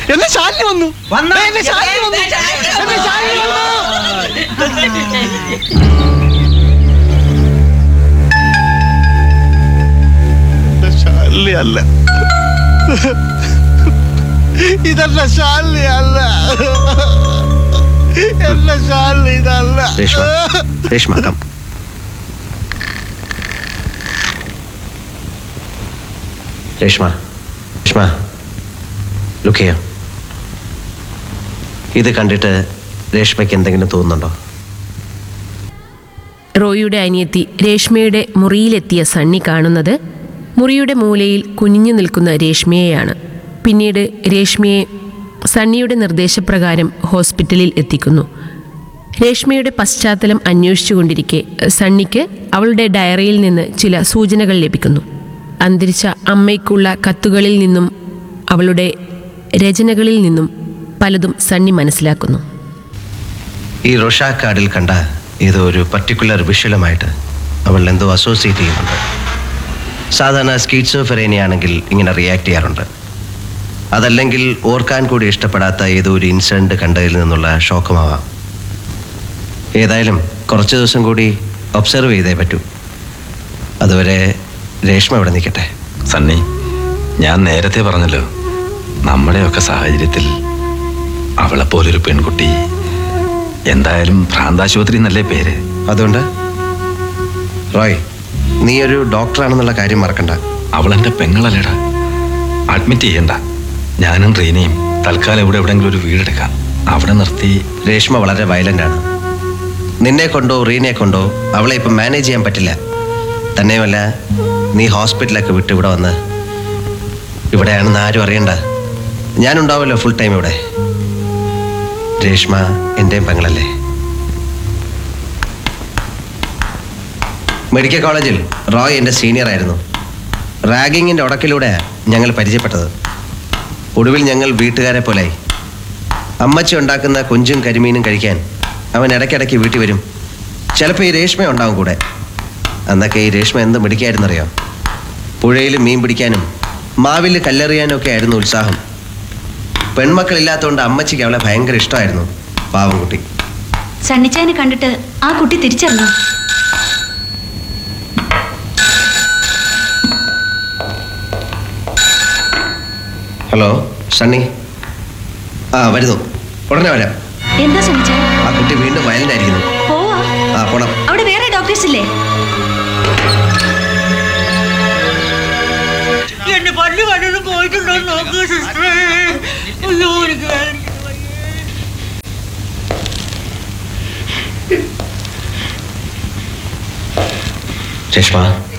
എന്നെ ശാലിനി വന്നു വന്നോ? ദേ, എന്നെ ശാലിനി വന്നു എന്നെ ശാലിനി വന്നു എന്റെ ശാലിനി അല്ല ഇതെന്റെ ശാലിനി അല്ല എന്റെ ശാലിനി ഇതല്ല രേഷ്മ രേഷ്മ കം രേഷ്മ രേഷ്മ ലുക്ക് ചെയ്യാം ഇത് കണ്ടിട്ട് രേഷ്മയ്ക്ക് എന്തെങ്കിലും തോന്നുന്നുണ്ടോ റോയിയുടെ അനിയത്തി രേഷ്മയുടെ മുറിയിലെത്തിയ സണ്ണി കാണുന്നത് മുറിയുടെ മൂലയിൽ കുനിഞ്ഞു നിൽക്കുന്ന രേഷ്മയെയാണ് പിന്നീട് രേഷ്മയെ സണ്ണിയുടെ നിർദ്ദേശപ്രകാരം ഹോസ്പിറ്റലിൽ എത്തിക്കുന്നു രേഷ്മയുടെ പശ്ചാത്തലം അന്വേഷിച്ചുകൊണ്ടിരിക്കെ സണ്ണിക്ക് അവളുടെ ഡയറിയിൽ നിന്ന് ചില സൂചനകൾ ലഭിക്കുന്നു അന്തരിച്ച അമ്മയ്ക്കുള്ള കത്തുകളിൽ നിന്നും അവളുടെ രചനകളിൽ നിന്നും പലതും സണ്ണി മനസ്സിലാക്കുന്നു ഈ റൊഷാ കാർഡിൽ കണ്ട ഇത് ഒരു പർട്ടിക്കുലർ വിഷ്വലുമായിട്ട് അവൾ എന്തോ അസോസിയേറ്റ് ചെയ്യുന്നുണ്ട് സാധാരണ സ്കീറ്റ്സോഫെറേനിയ ആണെങ്കിൽ ഇങ്ങനെ റിയാക്ട് ചെയ്യാറുണ്ട് അതല്ലെങ്കിൽ ഓർക്കാൻ കൂടി ഇഷ്ടപ്പെടാത്ത ഏതോ ഒരു ഇൻസിഡന്റ് കണ്ടതിൽ നിന്നുള്ള ഷോക്കുമാവാം ഏതായാലും കുറച്ച് ദിവസം കൂടി ഒബ്സർവ് ചെയ്തേ പറ്റൂ അതുവരെ രേഷ്മ ഇവിടെ നിൽക്കട്ടെ സണ്ണി ഞാൻ നേരത്തെ പറഞ്ഞല്ലോ നമ്മുടെയൊക്കെ സാഹചര്യത്തിൽ അവളെപ്പോലൊരു പെൺകുട്ടി എന്തായാലും ഭ്രാന്താശുപത്രി എന്നല്ലേ പേര് അതുകൊണ്ട് റോയ് നീ ഒരു ഡോക്ടറാണെന്നുള്ള കാര്യം മറക്കണ്ട അവളെന്റെ പെങ്ങളല്ലേടാ അഡ്മിറ്റ് ചെയ്യണ്ട ഞാനും റീനയും തൽക്കാലം ഇവിടെ എവിടെയെങ്കിലും ഒരു വീടെടുക്കാം അവിടെ നിർത്തി രേഷ്മ വളരെ വയലന്റ് ആണ് നിന്നെ കൊണ്ടോ റീനെ കൊണ്ടോ അവളെ ഇപ്പം മാനേജ് ചെയ്യാൻ പറ്റില്ല തന്നെയുമല്ല നീ ഹോസ്പിറ്റലൊക്കെ വിട്ട് ഇവിടെ വന്ന് ഇവിടെയാണെന്ന് ആരും അറിയണ്ട ഞാനുണ്ടാവുമല്ലോ ഫുൾ ടൈം ഇവിടെ രേഷ്മ എൻ്റെയും പെങ്ങളല്ലേ മെഡിക്കൽ കോളേജിൽ റോയ് എൻ്റെ സീനിയർ ആയിരുന്നു റാഗിങ്ങിൻ്റെ ഉടക്കിലൂടെ ഞങ്ങൾ പരിചയപ്പെട്ടത് ഒടുവിൽ ഞങ്ങൾ വീട്ടുകാരെ പോലായി അമ്മച്ചി ഉണ്ടാക്കുന്ന കൊഞ്ചും കരിമീനും കഴിക്കാൻ അവൻ ഇടയ്ക്കിടയ്ക്ക് വീട്ടിൽ വരും ചിലപ്പോൾ ഈ രേഷ്മ ഉണ്ടാവും കൂടെ അന്നൊക്കെ ഈ രേഷ്മ എന്ത് മിടിക്കായിരുന്നറിയോ പുഴയിൽ മീൻ പിടിക്കാനും മാവിൽ കല്ലെറിയാനും ഒക്കെ ആയിരുന്നു ഉത്സാഹം പെൺമക്കളില്ലാത്തതുകൊണ്ട് അമ്മച്ചിക്ക് അവളെ ഭയങ്കര ഇഷ്ടമായിരുന്നു പാവം കുട്ടി സണ്ണിച്ചായനെ കണ്ടിട്ട് ആ കുട്ടി തിരിച്ചറിഞ്ഞു ഹലോ സണ്ണി ആ വരുന്നു ഉടനെ വരാം എന്താ സണ്ണിച്ചായ ആ കുട്ടി വീണ്ടും വയലന്റ് ആയിരിക്കുന്നു പോവാ ആ പോണം അവിടെ വേറെ ഡോക്ടേഴ്സ് ഇല്ലേ എന്റെ പല്ല് കണ്ടിട്ട് പോയിട്ടുണ്ടോ നോക്കൂ സിസ്റ്ററേ അയ്യോ എനിക്ക് വേദന. രേഷ്മ